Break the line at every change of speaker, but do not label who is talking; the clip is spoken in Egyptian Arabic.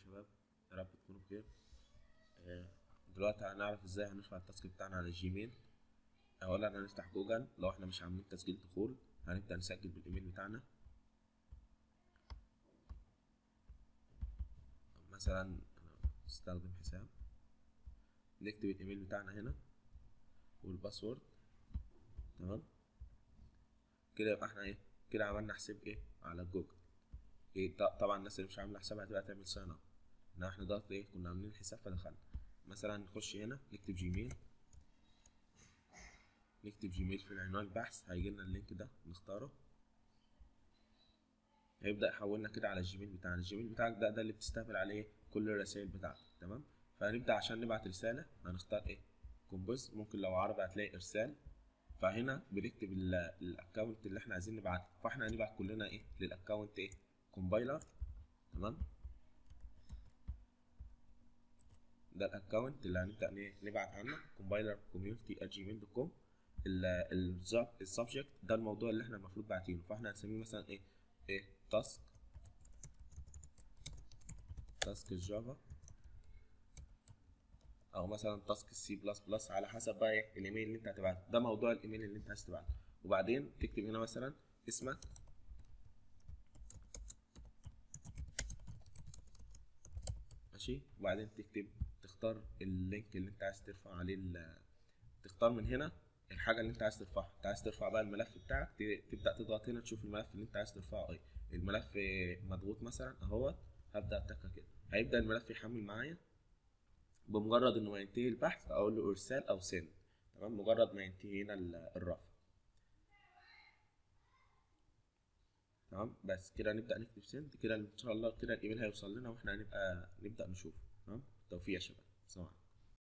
شباب يا رب تكونوا بخير آه، دلوقتي هنعرف ازاي هنرفع التاسك بتاعنا على الجيميل اولا هنفتح جوجل لو احنا مش عاملين تسجيل دخول هنبدأ نسجل بالايميل بتاعنا مثلا انا استخدم حساب نكتب الايميل بتاعنا هنا والباسورد تمام كده يبقى احنا ايه كده عملنا حساب ايه على جوجل ايه ط- طبعا الناس اللي مش عامله حساب هتبقى تعمل ساين اب ان احنا ضغط ايه كنا عاملين حساب فدخلنا مثلا نخش هنا نكتب جيميل نكتب جيميل في العنوان البحث هيجي لنا اللينك ده نختاره هيبدأ يحولنا كده على الجيميل بتاعنا الجيميل بتاعك ده ده اللي بتستقبل عليه كل الرسائل بتاعتك تمام فهنبدأ عشان نبعت رسالة هنختار ايه كومبوز ممكن لو عربي هتلاقي ارسال فهنا بنكتب ال- الاكونت اللي احنا عايزين نبعته فاحنا هنبعت كلنا ايه للاكونت ايه كومبايلر تمام ده الاكونت اللي هنبدا ن- نبعت عنه كومبايلر كوميونتي جيميل دوت كوم السبجكت ده الموضوع اللي احنا المفروض باعتينه فاحنا هنسميه مثلا ايه ايه تاسك تاسك الجافا او مثلا تاسك السي بلس بلس على حسب بقى ايه الايميل اللي انت هتبعته ده موضوع الايميل اللي انت عايز تبعته وبعدين تكتب هنا مثلا اسمك ماشي وبعدين تكتب تختار اللينك اللي انت عايز ترفع عليه ال- تختار من هنا الحاجه اللي انت عايز ترفعها انت عايز ترفع بقى الملف بتاعك ت- تبدا تضغط هنا تشوف الملف اللي انت عايز ترفعه ايه الملف مضغوط مثلا اهوت هبدا اتكه كده هيبدا الملف يحمل معايا بمجرد انه ما ينتهي البحث اقول له ارسال او سند تمام مجرد ما ينتهي هنا ال- الرفع تمام بس كده نبدا نكتب سند كده ان شاء الله كده الايميل هيوصل لنا واحنا هنبقى نبدا نشوف تمام توفيق يا شباب سلام عليكم